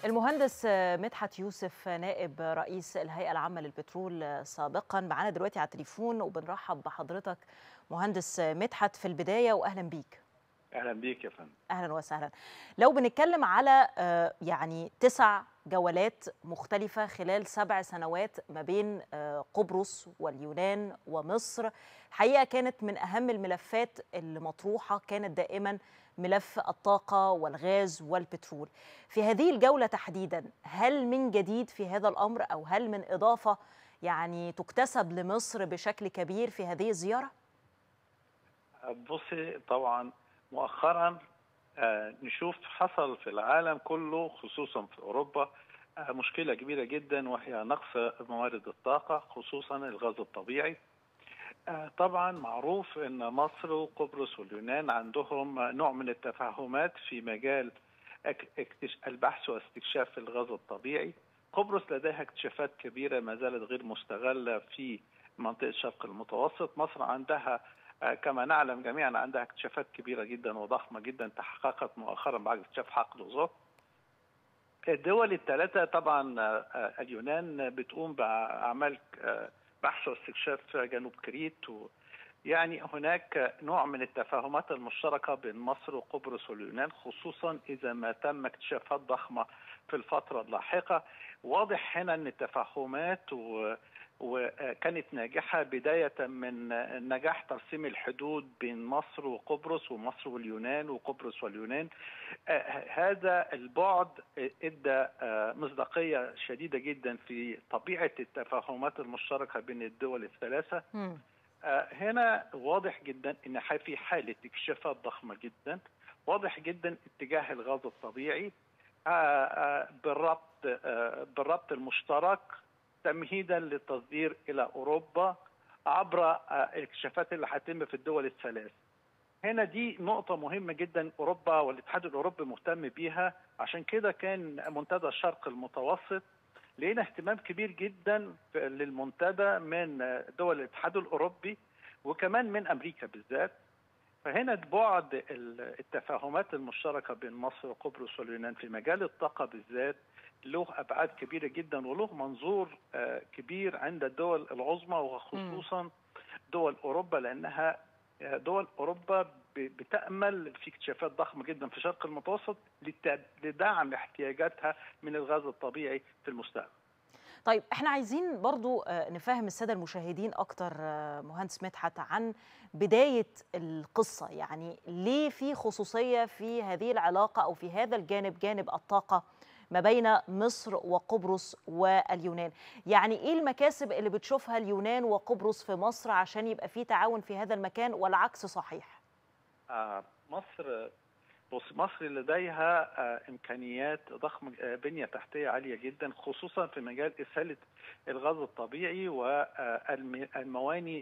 المهندس مدحت يوسف نائب رئيس الهيئة العامة للبترول سابقا معانا دلوقتي على التليفون وبنرحب بحضرتك مهندس مدحت في البداية وأهلا بيك اهلا بيك يا فندم اهلا وسهلا لو بنتكلم على يعني تسع جولات مختلفة خلال سبع سنوات ما بين قبرص واليونان ومصر حقيقة كانت من أهم الملفات اللي مطروحة كانت دائما ملف الطاقة والغاز والبترول في هذه الجولة تحديدا هل من جديد في هذا الأمر أو هل من إضافة يعني تكتسب لمصر بشكل كبير في هذه الزيارة؟ بصي طبعا مؤخرا آه نشوف حصل في العالم كله خصوصا في اوروبا آه مشكله كبيره جدا وهي نقص موارد الطاقه خصوصا الغاز الطبيعي آه طبعا معروف ان مصر وقبرص واليونان عندهم نوع من التفاهمات في مجال البحث واستكشاف الغاز الطبيعي قبرص لديها اكتشافات كبيره ما زالت غير مستغله في منطقه الشرق المتوسط مصر عندها كما نعلم جميعا عندها اكتشافات كبيره جدا وضخمه جدا تحققت مؤخرا بعد اكتشاف حقل وزوت. الدول الثلاثه طبعا اليونان بتقوم باعمال بحث واستكشاف جنوب كريت و يعني هناك نوع من التفاهمات المشتركه بين مصر وقبرص واليونان خصوصا اذا ما تم اكتشافات ضخمه في الفتره اللاحقه واضح هنا ان التفاهمات و وكانت ناجحة بداية من نجاح ترسيم الحدود بين مصر وقبرص ومصر واليونان وقبرص واليونان هذا البعد ادى مصداقية شديدة جدا في طبيعة التفاهمات المشتركة بين الدول الثلاثة هنا واضح جدا ان في حالة اكتشافات ضخمة جدا واضح جدا اتجاه الغاز الطبيعي بالربط بالربط المشترك تمهيدا للتصدير الى اوروبا عبر الاكتشافات اللي هتتم في الدول الثلاث. هنا دي نقطة مهمة جدا اوروبا والاتحاد الاوروبي مهتم بيها عشان كده كان منتدى الشرق المتوسط لقينا اهتمام كبير جدا للمنتدى من دول الاتحاد الاوروبي وكمان من امريكا بالذات. فهنا بعد التفاهمات المشتركة بين مصر وقبرص واليونان في مجال الطاقة بالذات له ابعاد كبيره جدا وله منظور كبير عند الدول العظمى وخصوصا دول اوروبا لانها دول اوروبا بتامل في اكتشافات ضخمه جدا في الشرق المتوسط لدعم احتياجاتها من الغاز الطبيعي في المستقبل. طيب احنا عايزين برضو نفهم الساده المشاهدين اكتر مهندس مدحت عن بدايه القصه يعني ليه في خصوصيه في هذه العلاقه او في هذا الجانب جانب الطاقه ما بين مصر وقبرص واليونان يعني ايه المكاسب اللي بتشوفها اليونان وقبرص في مصر عشان يبقى في تعاون في هذا المكان والعكس صحيح آه مصر بص مصر لديها آه امكانيات ضخمه آه بنيه تحتيه عاليه جدا خصوصا في مجال اساله الغاز الطبيعي والمواني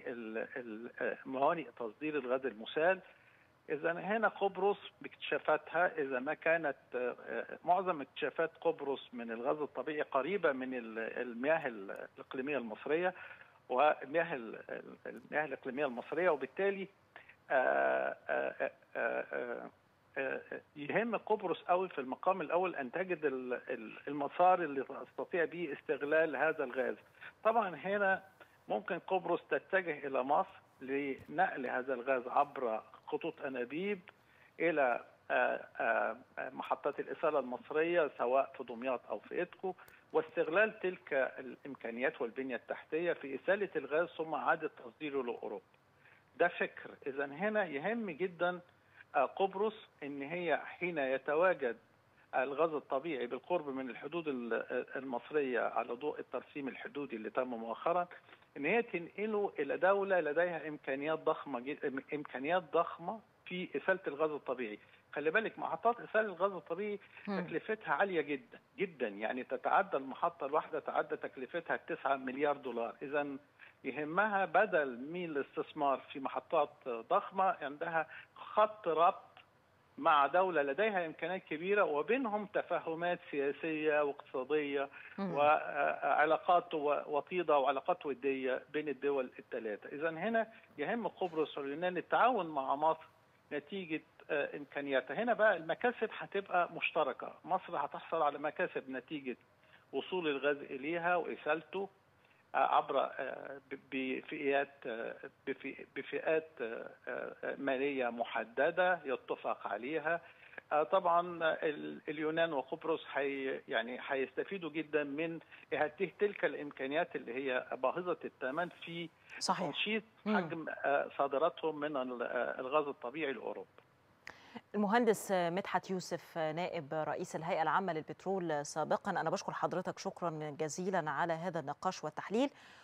مواني تصدير الغاز المسال إذا هنا قبرص باكتشافاتها إذا ما كانت معظم اكتشافات قبرص من الغاز الطبيعي قريبة من المياه الإقليمية المصرية ومياه المياه الإقليمية المصرية وبالتالي يهم قبرص قوي في المقام الأول أن تجد المسار اللي تستطيع به استغلال هذا الغاز طبعا هنا ممكن قبرص تتجه إلى مصر لنقل هذا الغاز عبر خطوط انابيب الى محطات الإسالة المصرية سواء في دمياط أو في إدكو واستغلال تلك الإمكانيات والبنية التحتية في إسالة الغاز ثم إعادة تصديره لأوروبا ده فكر إذا هنا يهم جدا قبرص إن هي حين يتواجد الغاز الطبيعي بالقرب من الحدود المصرية على ضوء الترسيم الحدودي اللي تم مؤخرا ان هي تنقله الى دوله لديها امكانيات ضخمه جدا امكانيات ضخمه في اساله الغاز الطبيعي خلي بالك محطات اساله الغاز الطبيعي تكلفتها عاليه جدا جدا يعني تتعدى المحطه الواحده تعدى تكلفتها 9 مليار دولار اذا يهمها بدل من الاستثمار في محطات ضخمه عندها خط ربط مع دولة لديها إمكانيات كبيرة وبينهم تفاهمات سياسية واقتصادية وعلاقات وطيدة وعلاقات ودية بين الدول الثلاثة إذا هنا يهم قبرص واليونان التعاون مع مصر نتيجة امكانياتها هنا بقى المكاسب هتبقى مشتركه مصر هتحصل على مكاسب نتيجه وصول الغاز اليها واسالته عبر بفئات بفئات ماليه محدده يتفق عليها طبعا اليونان وقبرص حي يعني هيستفيدوا جدا من تلك الامكانيات اللي هي باهظه الثمن في صحيح تنشيط حجم صادراتهم من الغاز الطبيعي لاوروبا. المهندس مدحت يوسف نائب رئيس الهيئه العامه للبترول سابقا انا بشكر حضرتك شكرا جزيلا على هذا النقاش والتحليل